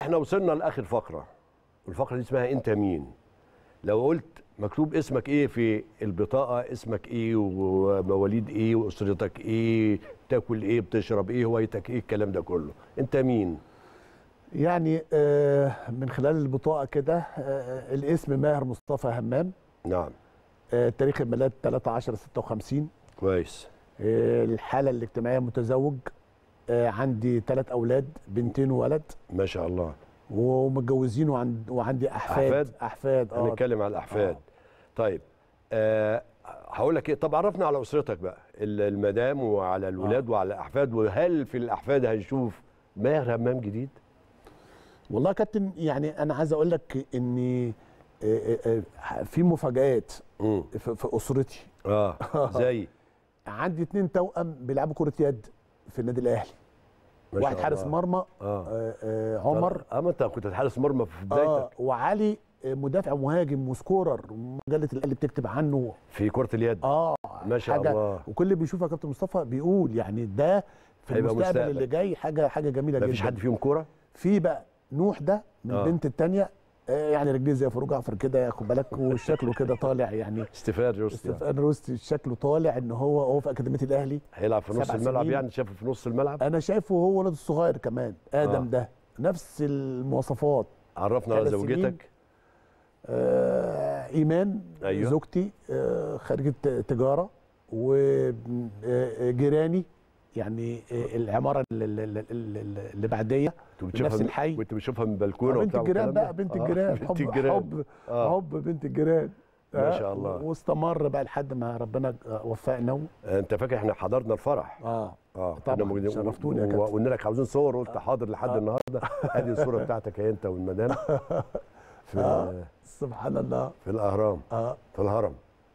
احنا وصلنا لاخر فقره والفقره دي اسمها انت مين لو قلت مكتوب اسمك ايه في البطاقه اسمك ايه ومواليد ايه واسرتك ايه بتاكل ايه بتشرب ايه هوايتك ايه الكلام ده كله انت مين يعني آه، من خلال البطاقه كده آه، الاسم ماهر مصطفى همام نعم آه، تاريخ الميلاد 13 56 كويس آه، الحاله الاجتماعيه متزوج آه، عندي ثلاث اولاد بنتين وولد ما شاء الله ومتجوزين وعند وعندي احفاد أحفاد؟ احفاد اه هنتكلم على الاحفاد آه. طيب أه هقول لك ايه طب عرفنا على اسرتك بقى ال- المدام وعلى الولاد وعلى الاحفاد وهل في الاحفاد هنشوف ماهر همام جديد والله يا كابتن يعني انا عايز اقول لك ان آه، آه، آه، في مفاجآت امم في في اسرتي اه زي عندي اتنين توأم بيلعبوا كرة يد في النادي الاهلي ما شاء واحد حارس الله. مرمى اه آه، آه، عمر اه ما انت كنت حارس مرمى في اه بدايتك وعلي آه، مدافع مهاجم وسكورر مجله الاهلي بتكتب عنه في كرة اليد اه ما شاء حاجة الله وكل اللي بيشوفها يا كابتن مصطفى بيقول يعني ده في هيبقى المستقبل مستقبل. اللي جاي حاجه حاجه جميله ما جدا فيش حد فيهم كورة في بقى نوح ده من آه. البنت الثانيه يعني رجليه زي فاروق جعفر كده خد بالك وشكله كده طالع يعني استفاد يوسف ستيفان روستي شكله طالع ان هو هو في اكاديميه الاهلي هيلعب في نص سبع الملعب سنين. يعني شافه في نص الملعب انا شايفه هو ولد الصغير كمان ادم آه. ده نفس المواصفات عرفنا على ثلاث سنين. زوجتك آه ايمان أيوه. زوجتي آه خريجه تجاره وجيراني يعني آه، العماره اللي, اللي, اللي اللي بعديه كنت نفس بتشوفها الحي. كنت بتشوفها من بلكونه آه، بنت وبتاع الجيران والكلام بقى ده؟ بنت آه، الجيران بنت حب الجيران حب آه. حب بنت الجيران ما آه، شاء الله. واستمر بقى لحد ما ربنا وفقنا انت فاكر احنا حضرنا الفرح اه اه طبعاً، كنا موجودين شرفتوني يا و- كابتن. وقلنا لك عاوزين صور قلت حاضر لحد النهارده ادي الصوره بتاعتك هي انت والمدام في آه. سبحان الله في الاهرام اه في الهرم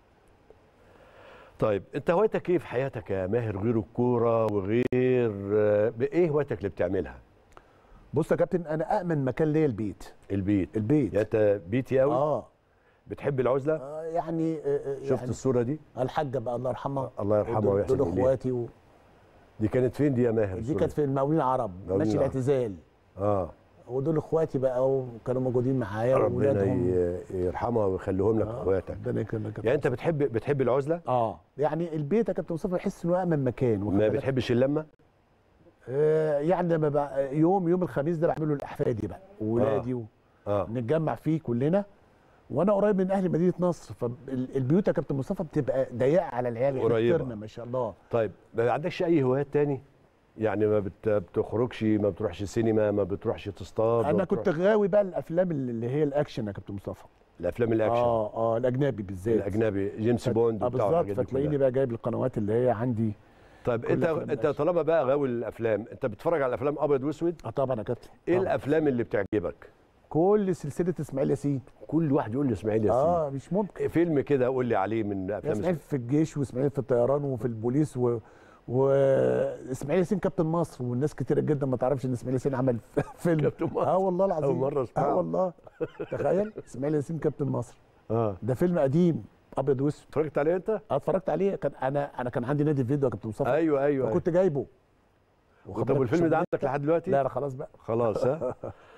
طيب انت هوايتك ايه في حياتك يا ماهر غير الكوره وغير آه، ايه هوايتك اللي بتعملها بص يا كابتن انا امن مكان ليا البيت البيت البيت يعني انت بيتي قوي اه بتحب العزله آه، يعني آه، آه، شفت يعني الصوره دي الحاجه بقى الله يرحمها الله يرحمها دول- ويحسن دول إليها. اخواتي و... دي كانت فين دي يا ماهر دي الصورة كانت في المقاولين العرب مقاولين ماشي العرب. الاعتزال اه ودول اخواتي بقى وكانوا موجودين معايا ربنا واولادهم ي- يرحمها ويخليهم لك آه، اخواتك ربنا يكرمك يا يعني انت بتحب بتحب العزله اه يعني البيت يا كابتن مصطفى يحس انه امن مكان واخد ما بالك؟ بتحبش اللمه آه يعني لما بقى يوم يوم الخميس ده بعمله لاحفادي بقى وولادي و... اه نتجمع فيه كلنا وانا قريب من اهل مدينه نصر فالبيوت يا كابتن مصطفى بتبقى ضيقه على العيال إحنا قريبة. كترنا ما شاء الله طيب ما عندكش اي هوايات تاني يعني ما بت- بتخرجش ما بتروحش سينما ما بتروحش تصطاد ما انا بتروح- كنت غاوي بقى الافلام اللي هي الاكشن يا كابتن مصطفى الافلام الاكشن اه اه الاجنبي بالذات الاجنبي جيمس بوند اه وبتاع بالظبط الحاجات دي فتلاقيني كلها. بقى جايب القنوات اللي هي عندي طيب كل انت أفلام انت الأكشن. طالما بقى غاوي الافلام انت بتتفرج على الافلام ابيض واسود اه طبعا يا كابتن ايه طبعاً. الافلام اللي بتعجبك كل سلسله اسماعيل ياسين كل واحد يقول لي اسماعيل ياسين اه مش ممكن فيلم كده قول لي عليه من افلام اسماعيل في الجيش واسماعيل في الطيران وفي البوليس و واسماعيل ياسين كابتن مصر والناس كتير جدا ما تعرفش ان اسماعيل ياسين عمل فيلم كابتن مصر. اه والله العظيم أول مرة أسمعه. اه والله تخيل اسماعيل ياسين كابتن مصر اه ده فيلم قديم ابيض واسود اتفرجت عليه انت آه، اتفرجت عليه كان انا انا كان عندي نادي فيديو يا كابتن مصطفى ايوه ايوه وكنت جايبه واخد طب بالك والفيلم ده شغلانة- عندك لحد دلوقتي لا لا خلاص بقى خلاص ها